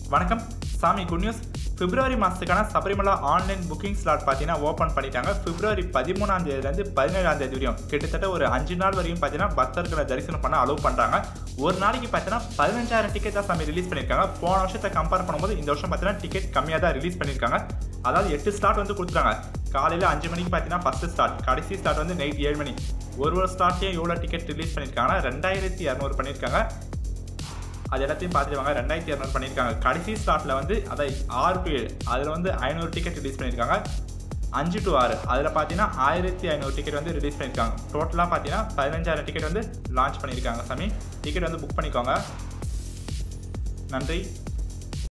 வணக்கம் சாமி good news பிப்ரவரி மாதத்துக்கான சபரிமலா ஆன்லைன் புக்கிங் ஸ்லாட் பார்த்தீங்கன்னா ஓப்பன் பண்ணிட்டாங்க பிப்ரவரி பதிமூணாம் தேதியிலேருந்து பதினேழாம் தேதி வரையும் கிட்டத்தட்ட ஒரு அஞ்சு நாள் வரையும் பார்த்தீங்கன்னா பக்தர்களை தரிசனம் பண்ண அலோவ் பண்ணுறாங்க ஒரு நாளைக்கு பார்த்தீங்கன்னா பதினஞ்சாயிரம் டிக்கெட் தான் சாமி ரிலீஸ் பண்ணியிருக்காங்க போன வருஷத்தை கம்பேர் பண்ணும்போது இந்த வருஷம் பார்த்தீங்கன்னா டிக்கெட் கம்மியாக தான் ரிலீஸ் பண்ணியிருக்காங்க அதாவது எட்டு ஸ்லாட் வந்து கொடுத்துறாங்க காலையில் அஞ்சு மணிக்கு பார்த்தீங்கன்னா ஃபஸ்ட்டு ஸ்லாட் கடைசி ஸ்லாட் வந்து நைட் ஏழு மணி ஒரு ஒரு ஸ்லாட்லேயும் எவ்வளோ டிக்கெட் ரிலீஸ் பண்ணியிருக்காங்கன்னா ரெண்டாயிரத்தி இரநூறு பண்ணியிருக்காங்க அது எல்லாத்தையும் பார்த்துருவாங்க ரெண்டாயிரத்தி இரநூறு பண்ணியிருக்காங்க கடைசி ஸ்லாட்டில் வந்து அதை ஆறு டு ஏழு அதில் வந்து ஐநூறு டிக்கெட் ரிலீஸ் பண்ணியிருக்காங்க அஞ்சு டு ஆறு அதில் பார்த்தீங்கன்னா ஆயிரத்தி ஐநூறு டிக்கெட் வந்து ரிலீஸ் பண்ணியிருக்காங்க டோட்டலாக பார்த்தீங்கன்னா பதினஞ்சாயிரம் டிக்கெட் வந்து லான்ச் பண்ணியிருக்காங்க சாமி டிக்கெட் வந்து புக் பண்ணிக்கோங்க நன்றி